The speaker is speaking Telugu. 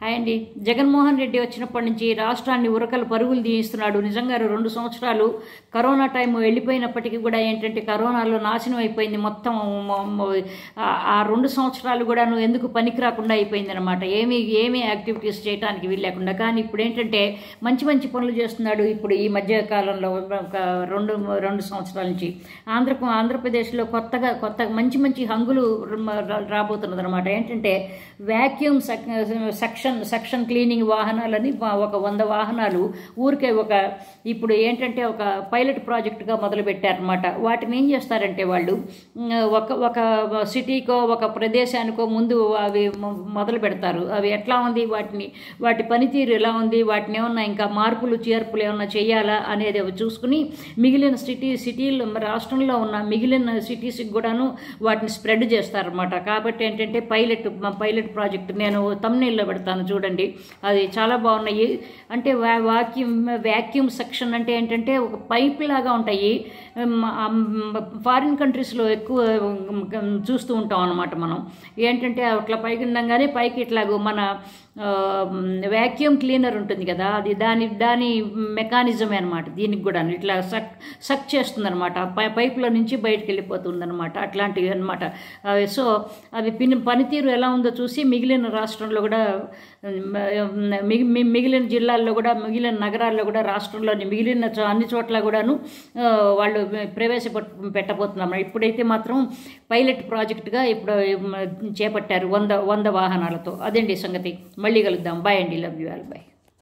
హాయ్ అండి జగన్మోహన్ రెడ్డి వచ్చినప్పటి నుంచి రాష్ట్రాన్ని ఉరకలు పరుగులు తీయిస్తున్నాడు నిజంగా రెండు సంవత్సరాలు కరోనా టైం వెళ్ళిపోయినప్పటికీ కూడా ఏంటంటే కరోనాలో నాశనం అయిపోయింది మొత్తం మ- మ- ఆ- ఆ రెండు సంవత్సరాలు కూడా నువ్వు ఎందుకు పనికి రాకుండా అయిపోయింది అనమాట ఏమీ ఏమీ యాక్టివిటీస్ చేయడానికి వీల్లేకుండా కానీ ఇప్పుడు ఏంటంటే మంచి మంచి పనులు చేస్తున్నాడు ఇప్పుడు ఈ మధ్య కాలంలో ఒక రెండు రెండు సంవత్సరాల నుంచి ఆంధ్ర ఆంధ్రప్రదేశ్లో కొత్తగా కొత్త మంచి మంచి హంగులు రాబోతున్నది అనమాట ఏంటంటే వ్యాక్యూమ్ సెక్షన్ సెక్షన్ క్లీనింగ్ వాహనాలని వా- ఒక వంద వాహనాలు ఊరికే ఒక ఇప్పుడు ఏంటంటే ఒక పైలట్ ప్రాజెక్టుగా మొదలు పెట్టారనమాట వాటిని ఏం చేస్తారంటే వాళ్ళు ఉమ్, ఒక ఒక సిటీకో ఒక ప్రదేశానికో ముందు అవి మొ- మొదలు పెడతారు అవి ఎట్లా ఉంది వాటిని వాటి పనితీరు ఎలా ఉంది వాటిని ఏమన్నా ఇంకా మార్పులు చేర్పులు ఏమన్నా చేయాలా అనేది అవి చూసుకుని మిగిలిన సిటీ సిటీలో రాష్ట్రంలో ఉన్న మిగిలిన సిటీస్కి కూడాను వాటిని స్ప్రెడ్ చేస్తారన్నమాట కాబట్టి ఏంటంటే పైలట్ మా పైలట్ ప్రాజెక్ట్ నేను తమ్నీళ్ళలో పెడతాను చూడండి అది చాలా బాగున్నాయి అంటే వ్యా వాక్యూమ్ వ్యాక్యూమ్ సెక్షన్ అంటే ఏంటంటే ఒక పైప్ లాగా ఉంటాయి ఫారిన్ కంట్రీస్లో ఎక్కువ ఉమ్, చూస్తూ ఉంటాం అనమాట మనం ఏంటంటే అట్లా పైకి ఉండగానే పైకి ఇట్లాగో మన వ్యాక్యూమ్ క్లీనర్ ఉంటుంది కదా అది దాని దాని మెకానిజమే అనమాట దీనికి కూడా ఇట్లా సక్ సక్ చేస్తుంది అనమాట పైపులో నుంచి బయటకు వెళ్ళిపోతుంది అనమాట అట్లాంటివి అనమాట సో అవి పిన్ పనితీరు ఎలా ఉందో చూసి మిగిలిన రాష్ట్రంలో కూడా ఉమ్, మిగి- మి- మిగిలిన జిల్లాల్లో కూడా మిగిలిన నగరాల్లో కూడా రాష్ట్రంలోని మిగిలిన చో- అన్ని చోట్ల కూడాను ఆ, వాళ్ళు ప్రవేశపెట్ట పెట్టబోతున్నారు ఇప్పుడైతే మాత్రం పైలట్ ప్రాజెక్టుగా ఇప్పుడు ఉమ్, చేపట్టారు వంద వంద వాహనాలతో అదండి సంగతి మళ్ళీ కలుద్దాం బాయ్ అండి లవ్ యూ ఆల్ బాయ్